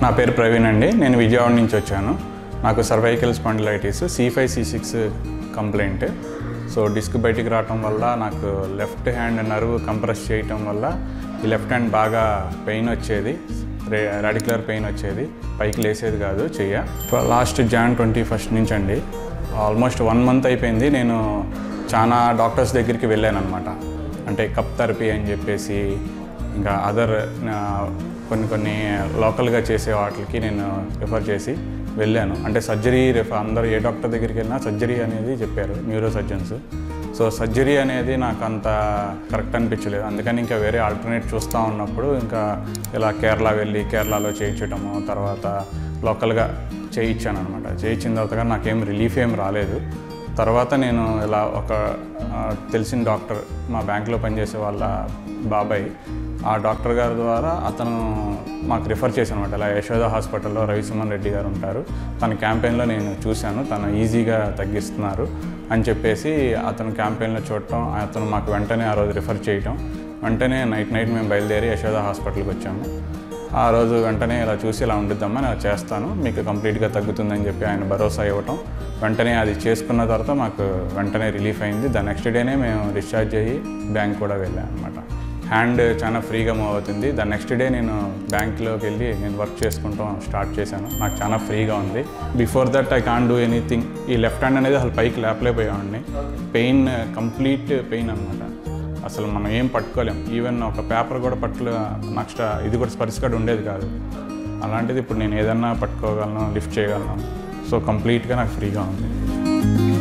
నా పేరు ప్రవీణ్ అండి నేను విజయవాడ నుంచి వచ్చాను నాకు cervical spondylitis C five C six complaint so disc బయటికి రావటం వల్ల నాకు లెఫ్ట్ హ్యాండ్ నర్వ్ కంప్రెస్ చేయటం వల్ల ఈ లెఫ్ట్ హ్యాండ్ బాగా పెయిన్ వచ్చేది రెడిక్యులర్ పెయిన్ వచ్చేది పైకి లేసేది కాదు చెయ్య లాస్ట్ జాన్ ట్వంటీ ఫస్ట్ నుంచి అండి ఆల్మోస్ట్ వన్ మంత్ అయిపోయింది నేను చాలా డాక్టర్స్ దగ్గరికి వెళ్ళాను అనమాట అంటే కప్ థెరపీ అని చెప్పేసి ఇంకా అదర్ కొన్ని కొన్ని లోకల్గా చేసే వాటికి నేను రిఫర్ చేసి వెళ్ళాను అంటే సర్జరీ రిఫ అందరూ ఏ డాక్టర్ దగ్గరికి వెళ్ళినా సర్జరీ అనేది చెప్పారు న్యూరో సర్జన్స్ సో సర్జరీ అనేది నాకు అంత కరెక్ట్ అనిపించలేదు అందుకని ఇంకా వేరే ఆల్టర్నేట్ చూస్తూ ఉన్నప్పుడు ఇంకా ఇలా కేరళ వెళ్ళి కేరళలో చేయించటము తర్వాత లోకల్గా చేయించాను అనమాట చేయించిన తర్వాత కానీ నాకేం రిలీఫ్ ఏం రాలేదు తర్వాత నేను ఇలా ఒక ఆ, తెలిసిన డాక్టర్ మా బ్యాంక్లో పనిచేసే వాళ్ళ బాబాయ్ ఆ డాక్టర్ గారి ద్వారా అతను మాకు రిఫర్ చేశాను అనమాట ఇలా యశోద హాస్పిటల్లో రవిసుమన్ రెడ్డి గారు ఉంటారు తన క్యాంపెయిన్లో నేను చూశాను తను ఈజీగా తగ్గిస్తున్నారు అని చెప్పేసి అతను క్యాంపెయిన్లో చూడటం అతను మాకు వెంటనే ఆ రోజు రిఫర్ చేయటం వెంటనే నైట్ నైట్ మేము బయలుదేరి యశోద హాస్పిటల్కి వచ్చాము ఆ రోజు వెంటనే ఇలా చూసి ఇలా ఉండిద్దామా నేను చేస్తాను మీకు కంప్లీట్గా తగ్గుతుందని చెప్పి ఆయన భరోసా ఇవ్వటం వెంటనే అది చేసుకున్న తర్వాత మాకు వెంటనే రిలీఫ్ అయింది ద నెక్స్ట్ డేనే మేము డిశ్చార్జ్ అయ్యి బ్యాంక్ కూడా వెళ్ళాను అనమాట హ్యాండ్ చాలా ఫ్రీగా మూవ్ అవుతుంది ద నెక్స్ట్ డే నేను బ్యాంక్లోకి వెళ్ళి నేను వర్క్ చేసుకుంటాం స్టార్ట్ చేశాను నాకు చాలా ఫ్రీగా ఉంది before that I can do anything ఈ లెఫ్ట్ హ్యాండ్ అనేది అసలు పైకి లేపలేకపోయామండి పెయిన్ కంప్లీట్ పెయిన్ అనమాట అసలు మనం ఏం పట్టుకోలేం ఈవెన్ ఒక పేపర్ కూడా పట్టులు నెక్స్ట్ ఇది కూడా స్పర్శ కార్డు ఉండేది కాదు అలాంటిది ఇప్పుడు నేను ఏదన్నా పట్టుకోగలను లిఫ్ట్ చేయగలను సో కంప్లీట్గా నాకు ఫ్రీగా ఉంది